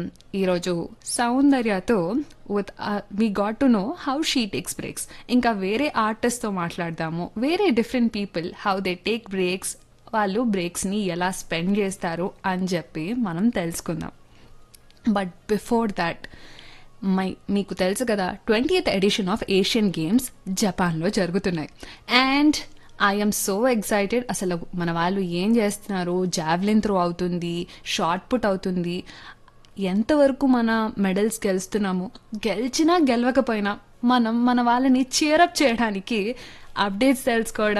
ఈరోజు సౌందర్యతో with we got to know how she takes breaks ఇంకా వేరే ఆర్టిస్ట్తో మాట్లాడదాము వేరే different people how they take breaks వాళ్ళు బ్రేక్స్ని ఎలా స్పెండ్ చేస్తారు అని చెప్పి మనం తెలుసుకుందాం బట్ బిఫోర్ దాట్ మై మీకు తెలుసు కదా twentieth edition of Asian games జపాన్లో జరుగుతున్నాయి అండ్ ఐఎమ్ సో ఎక్సైటెడ్ అసలు మన వాళ్ళు ఏం చేస్తున్నారు జావ్లిన్ త్రో అవుతుంది షార్ట్ పుట్ అవుతుంది ఎంతవరకు మన మెడల్స్ గెలుస్తున్నాము గెలిచినా గెలవకపోయినా మనం మన వాళ్ళని చేరప్ చేయడానికి అప్డేట్స్ తెలుసుకోవడం